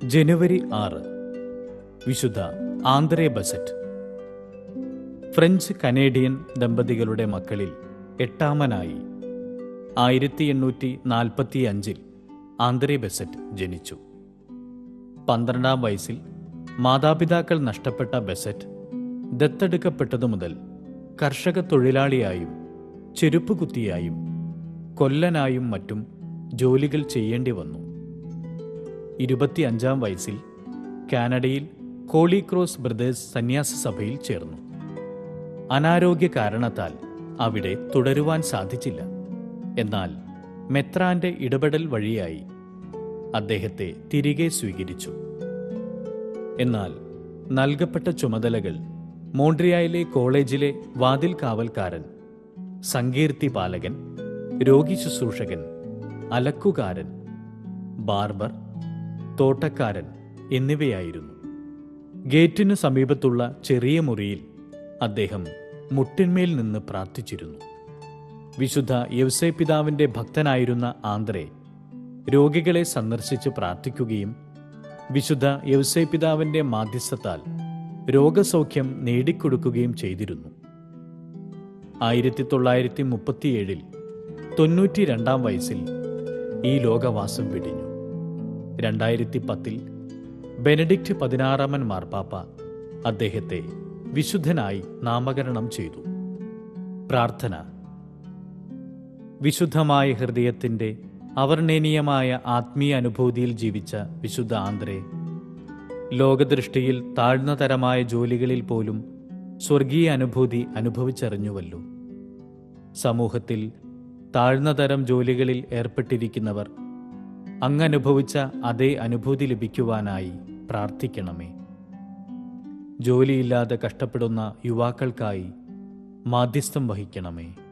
ജനുവരി ആറ് വിശുദ്ധ Andrey Bessent French Canadian ദമ്പതികളുടെ മക്കളിൽ എട്ടാമനായി ആയിരത്തി എണ്ണൂറ്റി നാൽപ്പത്തി അഞ്ചിൽ ആന്ത്രേ ബസറ്റ് ജനിച്ചു പന്ത്രണ്ടാം വയസ്സിൽ മാതാപിതാക്കൾ നഷ്ടപ്പെട്ട ബസറ്റ് ദത്തെടുക്കപ്പെട്ടതു മുതൽ കർഷക തൊഴിലാളിയായും ചെരുപ്പുകുത്തിയായും കൊല്ലനായും മറ്റും ജോലികൾ ചെയ്യേണ്ടി വന്നു ഇരുപത്തിയഞ്ചാം വയസ്സിൽ കാനഡയിൽ കോളി ക്രോസ് ബ്രദേഴ്സ് സന്യാസ സഭയിൽ ചേർന്നു അനാരോഗ്യ കാരണത്താൽ അവിടെ തുടരുവാൻ സാധിച്ചില്ല എന്നാൽ മെത്രാന്റെ ഇടപെടൽ വഴിയായി അദ്ദേഹത്തെ തിരികെ സ്വീകരിച്ചു എന്നാൽ നൽകപ്പെട്ട ചുമതലകൾ മോൺട്രിയായിലെ കോളേജിലെ വാതിൽ കാവൽക്കാരൻ സങ്കീർത്തി പാലകൻ രോഗി ശുശ്രൂഷകൻ അലക്കുകാരൻ ബാർബർ തോട്ടക്കാരൻ എന്നിവയായിരുന്നു ഗേറ്റിനു സമീപത്തുള്ള ചെറിയ മുറിയിൽ അദ്ദേഹം മുട്ടിന്മേൽ നിന്ന് പ്രാർത്ഥിച്ചിരുന്നു വിശുദ്ധ യവസേ പിതാവിന്റെ ഭക്തനായിരുന്ന ആന്ത്രേ രോഗികളെ സന്ദർശിച്ച് പ്രാർത്ഥിക്കുകയും വിശുദ്ധ യവസേ പിതാവിന്റെ മാധ്യസ്ഥത്താൽ രോഗസൗഖ്യം നേടിക്കൊടുക്കുകയും ചെയ്തിരുന്നു ആയിരത്തി തൊള്ളായിരത്തി മുപ്പത്തിയേഴിൽ തൊണ്ണൂറ്റി രണ്ടാം വയസ്സിൽ ഈ ലോകവാസം വെടിഞ്ഞു രണ്ടായിരത്തി പത്തിൽ ബെനഡിക്റ്റ് പതിനാറാമൻ മാർപ്പാപ്പ അദ്ദേഹത്തെ വിശുദ്ധനായി നാമകരണം ചെയ്തു പ്രാർത്ഥന വിശുദ്ധമായ ഹൃദയത്തിൻ്റെ അവർണ്ണനീയമായ ആത്മീയ അനുഭൂതിയിൽ ജീവിച്ച വിശുദ്ധ ആന്ത്രേ ലോകദൃഷ്ടിയിൽ താഴ്ന്ന തരമായ ജോലികളിൽ പോലും സ്വർഗീയ അനുഭൂതി അനുഭവിച്ചറിഞ്ഞുവല്ലോ സമൂഹത്തിൽ താഴ്ന്ന തരം ജോലികളിൽ ഏർപ്പെട്ടിരിക്കുന്നവർ അങ്ങനുഭവിച്ച അതേ അനുഭൂതി ലഭിക്കുവാനായി പ്രാർത്ഥിക്കണമേ ജോലിയില്ലാതെ കഷ്ടപ്പെടുന്ന യുവാക്കൾക്കായി മാധ്യസ്ഥം വഹിക്കണമേ